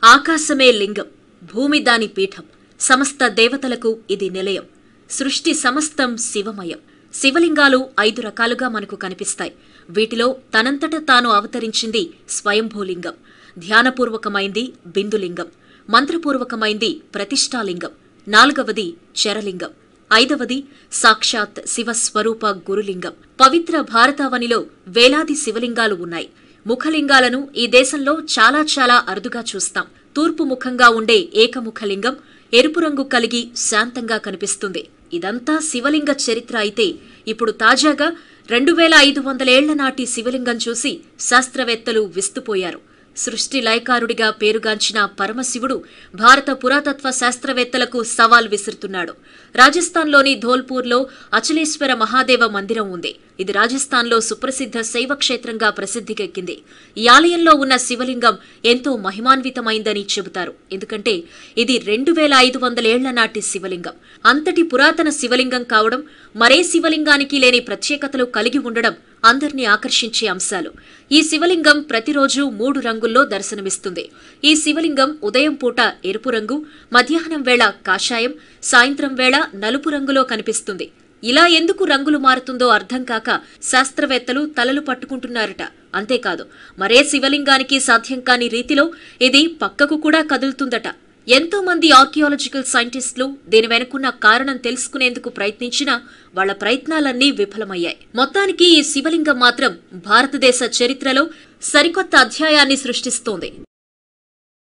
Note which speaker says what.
Speaker 1: ఆకాశమే లింగం భూమి దాని పీఠం సమస్త దేవతలకు ఇది నిలయం సృష్టి సమస్తం శివమయం శివలింగాలు ఐదు రకాలుగా మనకు కనిపిస్తాయి వీటిలో తనంతట తాను అవతరించింది స్వయంభూలింగం ధ్యానపూర్వకమైంది బిందులింగం మంత్రపూర్వకమైంది ప్రతిష్టాలింగం నాలుగవది చరలింగం ఐదవది సాక్షాత్ శివస్వరూప గురులింగం పవిత్ర భారతావనిలో వేలాది శివలింగాలు ఉన్నాయి ముఖలింగాలను ఈ దేశంలో చాలా చాలా అరుదుగా చూస్తాం తూర్పు ముఖంగా ఉండే ఏకముఖలింగం ఎరుపు రంగు కలిగి శాంతంగా కనిపిస్తుంది ఇదంతా శివలింగ చరిత్ర అయితే ఇప్పుడు తాజాగా రెండు వేల ఐదు వందలేళ్ల నాటి శివలింగం చూసి శాస్త్రవేత్తలు విస్తుపోయారు సృష్టి లయకారుడిగా పేరుగాంచిన పరమశివుడు భారత పురాతత్వ శాస్త్రవేత్తలకు సవాల్ విసురుతున్నాడు రాజస్థాన్లోని ధోల్పూర్లో అచలేశ్వర మహాదేవ మందిరం ఉంది ఇది రాజస్థాన్లో సుప్రసిద్ధ శైవ క్షేత్రంగా ప్రసిద్ధికెక్కింది ఈ ఆలయంలో ఉన్న శివలింగం ఎంతో మహిమాన్వితమైందని చెబుతారు ఎందుకంటే ఇది రెండు వేల ఐదు వందలేళ్ల నాటి శివలింగం అంతటి పురాతన శివలింగం కావడం మరే శివలింగానికి లేని ప్రత్యేకతలు కలిగి ఉండడం అందర్నీ ఆకర్షించే అంశాలు ఈ శివలింగం ప్రతిరోజు మూడు రంగుల్లో దర్శనమిస్తుంది ఈ శివలింగం ఉదయం పూట ఎరుపు రంగు మధ్యాహ్నం వేళ కాషాయం సాయంత్రం వేళ నలుపు రంగులో కనిపిస్తుంది ఇలా ఎందుకు రంగులు మారుతుందో అర్థం కాక శాస్త్రవేత్తలు తలలు పట్టుకుంటున్నారట అంతేకాదు మరే శివలింగానికి సాధ్యం కాని రీతిలో ఇది పక్కకు కూడా కదులుతుందట ఎంతో మంది ఆర్కియాలజికల్ సైంటిస్టులు దీని వెనుకున్న కారణం తెలుసుకునేందుకు ప్రయత్నించినా వాళ్ల ప్రయత్నాలన్నీ విఫలమయ్యాయి మొత్తానికి ఈ శివలింగం మాత్రం భారతదేశ చరిత్రలో సరికొత్త అధ్యాయాన్ని సృష్టిస్తోంది